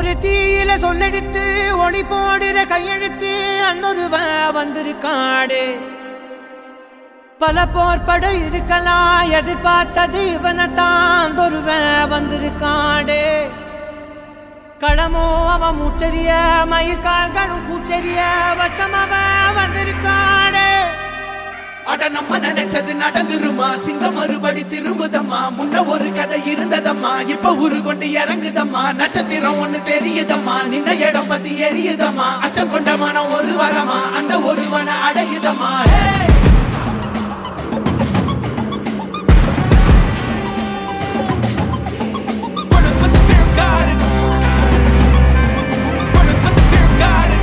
ஒரு தீயில சொல்லெடுத்து ஒளி போடுற கையெழுத்து அன்னொருவ வந்திருக்காடு பல போர்பட இருக்கலாம் எதிர்பார்த்தது இவனைத்தான் ஒருவ வந்திருக்காடு களமோ அவன் மூச்சரிய மயிர்கால்களும் கூச்சரிய வச்சம் அவன் வந்திருக்காடு அட நம்ம நினைச்சது நடந்துருமா சிங்கம் மறுபடி திரும்புதம்மா முன்ன ஒரு கதை இருந்ததம்மா இப்ப உரு கொண்டு இறங்குதம்மா நட்சத்திரம் ஒண்ணு தெரியுதம்மா நின்ன இடம் பத்தி எரியுதம்மா அச்சம் கொண்ட மனம் ஒரு வரமா அந்த ஒருவனை அடையுதம்மா Hey! Running with the fear of God. in- Running with the fear of God. in-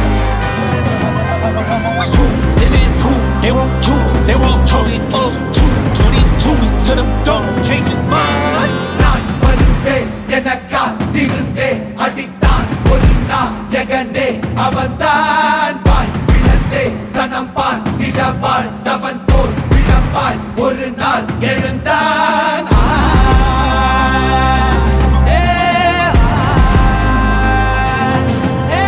Living proof, they won't choose, they won't choose it up. Two, 22 to the door, change his mind. நான் வருவேன் என காத்திருந்தேன் அடித்தான் ஒரு நாயகனே அவன்தான் வாய் பிளந்தே சனம் பார்த்திட வாழ்ந்தவன் போல் விளம்பாய் ஒரு நாள் எழுந்தான் ஆ. ஏ ஏ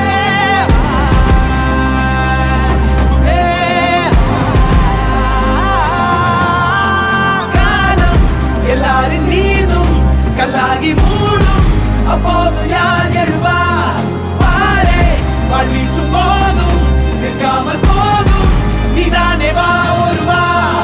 காலம் எல்லாரின் மீதும் கல்லாகி மூடும் அப்போது யார் எழுவா பாரே வாழ் வீசும் போதும் நிற்காமல் போதும் நீதானே வா ஒருவா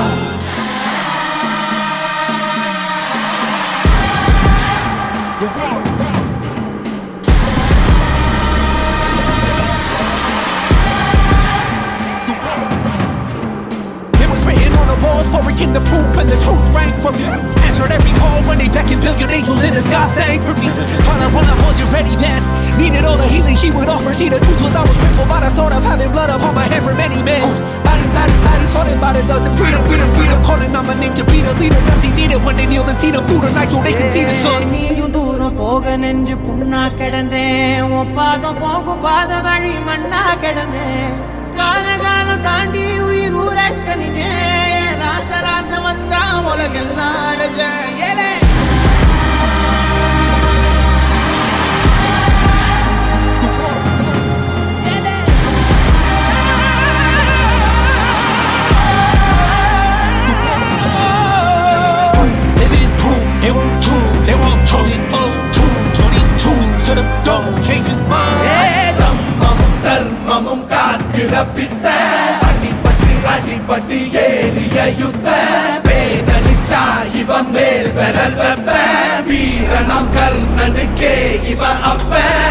It was written on the walls for a king the proof and the truth rang from me. Answered every call when they beckoned billion angels in the sky sang for me. Trying to run up, wasn't ready then. Needed all the healing she would offer. See, the truth was I was crippled by the thought of having blood upon my head for many men. Bodies, bodies, bodies, falling by the dozen. Freedom, freedom, freedom, calling on my name to be the leader that they needed when they kneeled and seen them through the night so they can see the sun. நீயும் தூரம் போக நெஞ்சு புண்ணா கிடந்தேன் உன் பாதம் போகும் பாத வழி மண்ணா கிடந்தேன் காலகாலம் தாண்டி உயிர் ஊரக்கணிதேன் ராச ராச வந்தா உலகெல்லாம் அடைஞ்ச ஏலே ஏலே. Living proof, they won't choose, they won't choose it up. Two, 22 to the door, change his mind. தம்மமும் தர்மமும் காக்கிற பித்த அடிபட்டு அடிபட்டு ஏறிய யுத்த பேனலிச்சா இவன் மேல் விரல் வெப்ப வீரனாம் கர்ணனுக்கே இவன் அப்ப